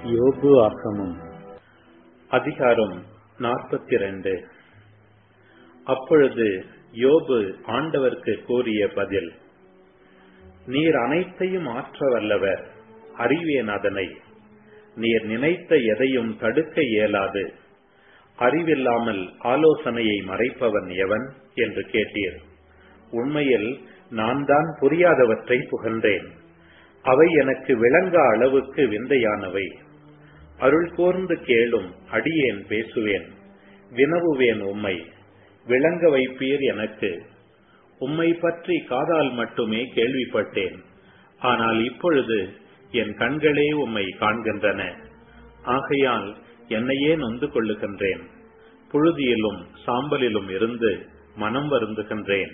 யோபு ஆகமம் அதிகாரம் நாற்பத்தி ரெண்டு அப்பொழுது யோபு ஆண்டவர்க்கு கூறிய பதில் நீர் அனைத்தையும் ஆற்ற வல்லவர் அறிவேன் அதனை நீர் நினைத்த எதையும் தடுக்க இயலாது அறிவில்லாமல் ஆலோசனையை மறைப்பவன் எவன் என்று கேட்டீர் உண்மையில் நான் தான் புரியாதவற்றை புகழ்ந்தேன் அவை எனக்கு விளங்க அளவுக்கு விந்தையானவை அருள் கூர்ந்து கேளும் அடியேன் பேசுவேன் வினவுவேன் உம்மை விளங்க வைப்பீர் எனக்கு உம்மை பற்றி காதால் மட்டுமே கேள்விப்பட்டேன் ஆனால் இப்பொழுது என் கண்களே உம்மை காண்கின்றன ஆகையால் என்னையே நொந்து கொள்ளுகின்றேன் புழுதியிலும் சாம்பலிலும் இருந்து மனம் வருந்துகின்றேன்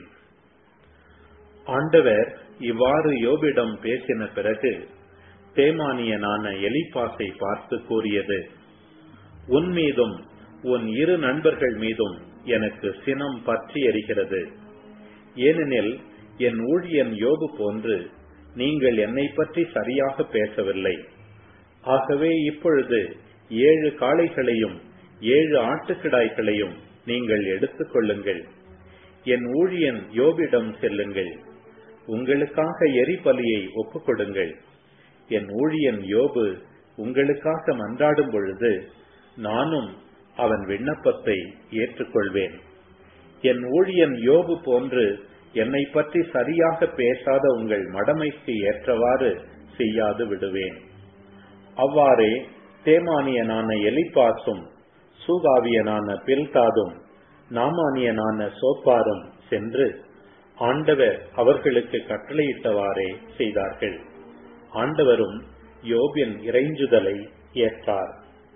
ஆண்டவர் இவ்வாறு யோபிடம் பேசின பிறகு தேமானியனான எலிப்பாசை பார்த்து கூறியது உன் மீதும் உன் இரு நண்பர்கள் மீதும் எனக்கு சினம் பற்றி எரிகிறது ஏனெனில் என் ஊழியன் யோபு போன்று நீங்கள் என்னை பற்றி சரியாக பேசவில்லை ஆகவே இப்பொழுது ஏழு காளைகளையும் ஏழு ஆட்டுக்கிடாய்களையும் நீங்கள் எடுத்துக் கொள்ளுங்கள் என் ஊழியன் யோபிடம் செல்லுங்கள் உங்களுக்காக எரிபலியை ஒப்புக் கொடுங்கள் என் ஊழியன் யோபு உங்களுக்காக மன்றாடும் பொழுது நானும் அவன் விண்ணப்பத்தை ஏற்றுக்கொள்வேன் என் ஊழியன் யோபு போன்று என்னை பற்றி சரியாக பேசாத உங்கள் மடமைக்கு ஏற்றவாறு செய்யாது விடுவேன் அவ்வாறே தேமானியனான எலிப்பாசும் சூகாவியனான பில்தாதும் நாமானியனான சோப்பாரும் சென்று ஆண்டவர் அவர்களுக்கு கட்டளையிட்டவாறே செய்தார்கள் ஆண்டவரும் யோபின் இறைஞ்சுதலை ஏற்றார்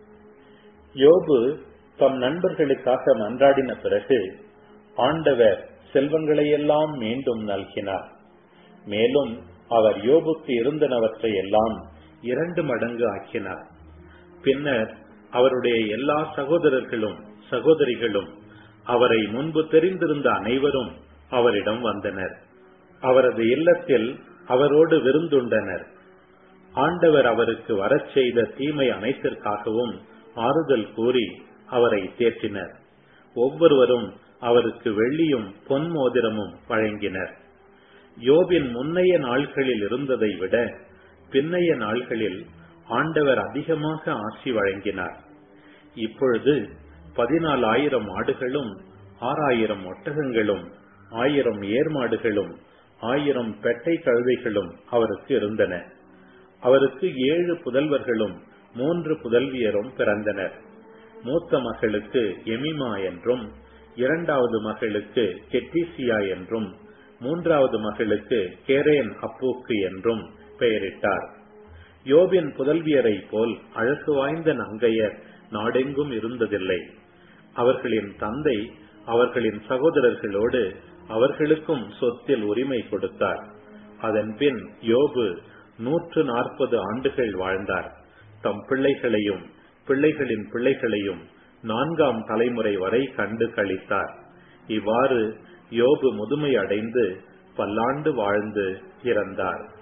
யோபு தம் நண்பர்களுக்காக மன்றாடின பிறகு ஆண்டவர் செல்வங்களையெல்லாம் மீண்டும் நல்கினார் மேலும் அவர் யோபுக்கு இருந்தனவற்றை எல்லாம் இரண்டு மடங்கு ஆக்கினார் பின்னர் அவருடைய எல்லா சகோதரர்களும் சகோதரிகளும் அவரை முன்பு தெரிந்திருந்த அனைவரும் அவரிடம் வந்தனர் அவரது இல்லத்தில் அவரோடு விருந்துண்டனர் ஆண்டவர் அவருக்கு வரச் செய்த தீமை அனைத்திற்காகவும் ஆறுதல் கூறி அவரை தேற்றினர் ஒவ்வொருவரும் அவருக்கு வெள்ளியும் பொன் மோதிரமும் வழங்கினர் யோபின் முன்னைய நாள்களில் இருந்ததை விட பின்னைய நாள்களில் ஆண்டவர் அதிகமாக ஆசி வழங்கினார் இப்பொழுது பதினாலாயிரம் ஆடுகளும் ஆறாயிரம் ஒட்டகங்களும் ஆயிரம் ஏர்மாடுகளும் ஆயிரம் பெட்டை கழுதைகளும் அவருக்கு இருந்தன அவருக்கு ஏழு புதல்வர்களும் மூன்று புதல்வியரும் பிறந்தனர் மூத்த மகளுக்கு எமிமா என்றும் இரண்டாவது மகளுக்கு கெட்டிசியா என்றும் மூன்றாவது மகளுக்கு கேரேன் அப்பூக்கு என்றும் பெயரிட்டார் யோபின் புதல்வியரை போல் அழகு வாய்ந்த நங்கையர் நாடெங்கும் இருந்ததில்லை அவர்களின் தந்தை அவர்களின் சகோதரர்களோடு அவர்களுக்கும் சொத்தில் உரிமை கொடுத்தார் அதன் பின் யோபு நூற்று நாற்பது ஆண்டுகள் வாழ்ந்தார் தம் பிள்ளைகளையும் பிள்ளைகளின் பிள்ளைகளையும் நான்காம் தலைமுறை வரை கண்டு கழித்தார் இவ்வாறு யோபு முதுமை அடைந்து பல்லாண்டு வாழ்ந்து இறந்தார்